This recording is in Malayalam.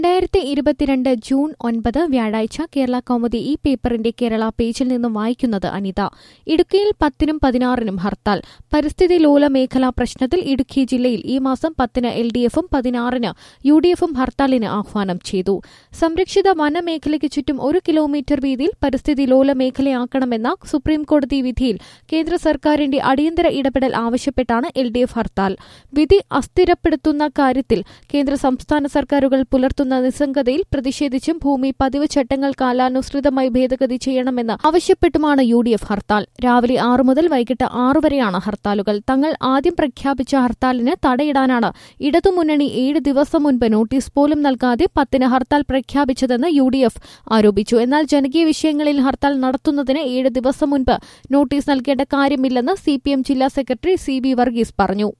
രണ്ടായിരത്തി ഇരുപത്തിരണ്ട് ജൂൺ ഒൻപത് വ്യാഴാഴ്ച കേരള കൗമുദി ഈ പേപ്പറിന്റെ കേരള പേജിൽ നിന്നും വായിക്കുന്നത് അനിത ഇടുക്കിയിൽ പത്തിനും പതിനാറിനും ഹർത്താൽ പരിസ്ഥിതി ലോല മേഖലാ പ്രശ്നത്തിൽ ഇടുക്കി ജില്ലയിൽ ഈ മാസം പത്തിന് എൽ ഡി എഫും പതിനാറിന് യു ഡി എഫും ഹർത്താലിന് ആഹ്വാനം ചെയ്തു സംരക്ഷിത വനമേഖലയ്ക്ക് ചുറ്റും ഒരു കിലോമീറ്റർ വീതിയിൽ പരിസ്ഥിതി ലോല മേഖലയാക്കണമെന്ന സുപ്രീംകോടതി വിധിയിൽ കേന്ദ്ര സർക്കാരിന്റെ അടിയന്തര ഇടപെടൽ ആവശ്യപ്പെട്ടാണ് എൽ ഡി എഫ് ഹർത്താൽ വിധി അസ്ഥിരപ്പെടുത്തുന്ന കാര്യത്തിൽ കേന്ദ്ര സംസ്ഥാന സർക്കാരുകൾ പുലർത്തുന്ന നിസ്സംഗതയിൽ പ്രതിഷേധിച്ചും ഭൂമി പതിവ് ചട്ടങ്ങൾ കാലാനുസൃതമായി ഭേദഗതി ചെയ്യണമെന്ന് ആവശ്യപ്പെട്ടുമാണ് യു ഡി എഫ് ഹർത്താൽ രാവിലെ ആറു മുതൽ വൈകിട്ട് ആറു വരെയാണ് ഹർത്താലുകൾ തങ്ങൾ ആദ്യം പ്രഖ്യാപിച്ച ഹർത്താലിന് തടയിടാനാണ് ഇടതുമുന്നണി ഏഴ് ദിവസം മുൻപ് നോട്ടീസ് പോലും നൽകാതെ പത്തിന് ഹർത്താൽ പ്രഖ്യാപിച്ചതെന്ന് യു ഡി എഫ് ആരോപിച്ചു എന്നാൽ ജനകീയ വിഷയങ്ങളിൽ ഹർത്താൽ നടത്തുന്നതിന് ഏഴ് ദിവസം മുൻപ് നോട്ടീസ് നൽകേണ്ട കാര്യമില്ലെന്ന് സി ജില്ലാ സെക്രട്ടറി സി ബി വർഗീസ് പറഞ്ഞു